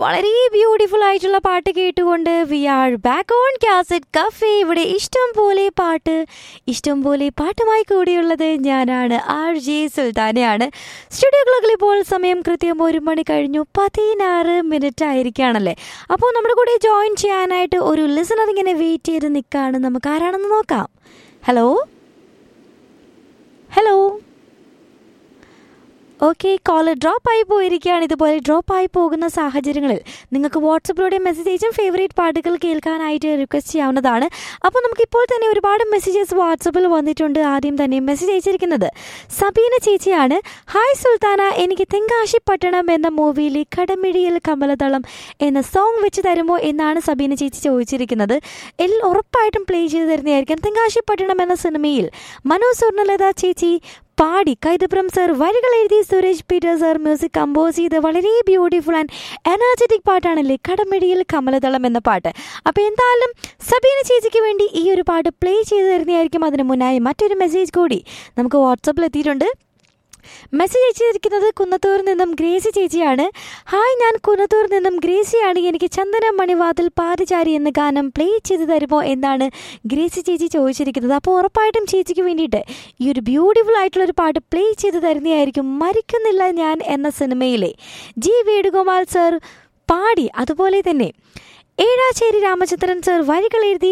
വളരെ ബ്യൂട്ടിഫുൾ ആയിട്ടുള്ള പാട്ട് കേട്ടുകൊണ്ട് we are back on cassette cafe ഇവിടെ ഇഷ്ടം പോലെ പാട്ട് ഇഷ്ടം പോലെ പാട്ടുമായി കൂടിയുള്ളത് ഞാനാണ് ആർ ജെ സുൽത്താനയാണ് സ്റ്റുഡിയോ ക്ലോക്കിൽ ഇപ്പോൾ സമയം കൃത്യം ഒരു മണി കഴിഞ്ഞു പതിനാറ് മിനിറ്റ് ആയിരിക്കുകയാണല്ലേ അപ്പോൾ നമ്മുടെ കൂടെ ജോയിൻ ചെയ്യാനായിട്ട് ഒരു ലിസണർ ഇങ്ങനെ വെയിറ്റ് ചെയ്ത് നിൽക്കുകയാണ് നമുക്ക് ആരാണെന്ന് നോക്കാം hello hello okay call drop ആയി പോയിരിക്കുകയാണ് ഇതുപോലെ ഡ്രോപ്പ് ആയി പോകുന്ന സാഹചര്യങ്ങളിൽ നിങ്ങൾക്ക് വാട്സപ്പിലൂടെ മെസ്സേജ് അയച്ചും ഫേവറേറ്റ് പാട്ടുകൾ കേൾക്കാനായിട്ട് റിക്വസ്റ്റ് ചെയ്യാവുന്നതാണ് അപ്പോൾ നമുക്ക് ഇപ്പോൾ തന്നെ ഒരുപാട് മെസ്സേജസ് വാട്സപ്പിൽ വന്നിട്ടുണ്ട് ആദ്യം തന്നെ മെസ്സേജ് അയച്ചിരിക്കുന്നത് സബീന ചേച്ചിയാണ് ഹായ് സുൽത്താന എനിക്ക് തെങ്കാശി പട്ടണം എന്ന മൂവിയിലെ കടമിഴിയിൽ കമലതളം എന്ന സോങ് വെച്ച് തരുമോ എന്നാണ് സബീന ചേച്ചി ചോദിച്ചിരിക്കുന്നത് എൽ ഉറപ്പായിട്ടും പ്ലേ ചെയ്ത് തരുന്നതായിരിക്കും തെങ്കാശി പട്ടണം എന്ന സിനിമയിൽ മനു സ്വർണ്ണലത ചേച്ചി പാടി കൈതപ്രം സർ വരികൾ എഴുതി Suresh Peter sir music compose ചെയ്ത് വളരെ ബ്യൂട്ടിഫുൾ ആൻഡ് എനർജറ്റിക് പാട്ടാണല്ലേ കടമിടിയിൽ കമലതളം എന്ന പാട്ട് അപ്പോൾ എന്തായാലും സബീന ചേച്ചിക്ക് വേണ്ടി ഈ ഒരു പാട്ട് പ്ലേ ചെയ്ത് തരുന്നതായിരിക്കും അതിന് മുന്നായി മറ്റൊരു മെസ്സേജ് കൂടി നമുക്ക് വാട്സപ്പിൽ എത്തിയിട്ടുണ്ട് മെസ്സേജ് അയച്ചിരിക്കുന്നത് കുന്നത്തൂരിൽ നിന്നും ഗ്രേസി ചേച്ചിയാണ് ഹായ് ഞാൻ കുന്നത്തൂരിൽ നിന്നും ഗ്രേസിയാണ് എനിക്ക് ചന്ദന മണിവാതിൽ പാതിചാരി എന്ന ഗാനം പ്ലേ ചെയ്ത് തരുമോ എന്നാണ് ഗ്രേസി ചേച്ചി ചോദിച്ചിരിക്കുന്നത് അപ്പോൾ ഉറപ്പായിട്ടും ചേച്ചിക്ക് വേണ്ടിയിട്ട് ഈ ഒരു ബ്യൂട്ടിഫുൾ ആയിട്ടുള്ള ഒരു പാട്ട് പ്ലേ ചെയ്ത് തരുന്നതായിരിക്കും മരിക്കുന്നില്ല ഞാൻ എന്ന സിനിമയിലെ ജി വേണുഗോപാൽ സർ പാടി അതുപോലെ തന്നെ ഏഴാശ്ശേരി രാമചന്ദ്രൻ സർ വരികൾ എഴുതി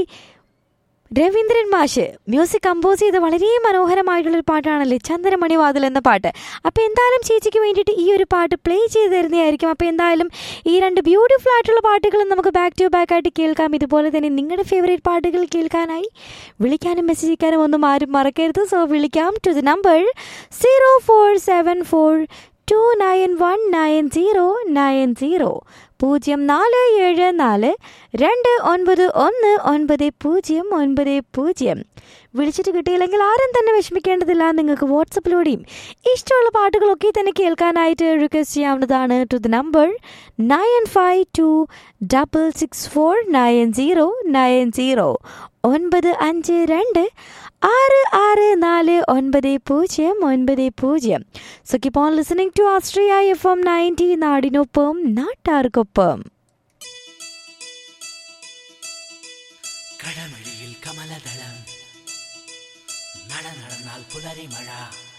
രവീന്ദ്രൻ മാഷ് മ്യൂസിക് കമ്പോസ് ചെയ്ത വളരെ മനോഹരമായിട്ടുള്ളൊരു പാട്ടാണല്ലേ ചന്ദ്രമണി വാതിൽ എന്ന പാട്ട് അപ്പോൾ എന്തായാലും ചേച്ചിക്ക് വേണ്ടിയിട്ട് ഈ ഒരു പാട്ട് പ്ലേ ചെയ്ത് തരുന്നതായിരിക്കും അപ്പോൾ എന്തായാലും ഈ രണ്ട് ബ്യൂട്ടിഫുൾ ആയിട്ടുള്ള പാട്ടുകളും നമുക്ക് ബാക്ക് ടു ബാക്ക് ആയിട്ട് കേൾക്കാം ഇതുപോലെ തന്നെ നിങ്ങളുടെ ഫേവറേറ്റ് പാട്ടുകൾ കേൾക്കാനായി വിളിക്കാനും മെസ്സേജ് അയക്കാനും ഒന്നും ആരും മറക്കരുത് സോ വിളിക്കാം to the number zero four seven four two nine one nine zero nine zero പൂജ്യം നാല് ഏഴ് നാല് രണ്ട് ഒൻപത് ഒന്ന് ഒൻപത് പൂജ്യം ഒൻപത് പൂജ്യം വിളിച്ചിട്ട് കിട്ടിയില്ലെങ്കിൽ ആരും തന്നെ വിഷമിക്കേണ്ടതില്ല നിങ്ങൾക്ക് വാട്സപ്പിലൂടെയും ഇഷ്ടമുള്ള പാട്ടുകളൊക്കെ തന്നെ കേൾക്കാനായിട്ട് റിക്വസ്റ്റ് ചെയ്യാവുന്നതാണ് to the number nine five two double six four nine zero nine zero ഒൻപത് അഞ്ച് രണ്ട് ആറ് ആറ് നാല് ഒൻപത് പൂജ്യം ഒൻപത് പൂജ്യം so keep on listening to Austria F M ninety നാടിനൊപ്പം നാട്ടാർക്കൊപ്പം കടമഴിയിൽ കമലദളം നട നടന്നാൽ പുലരിമഴ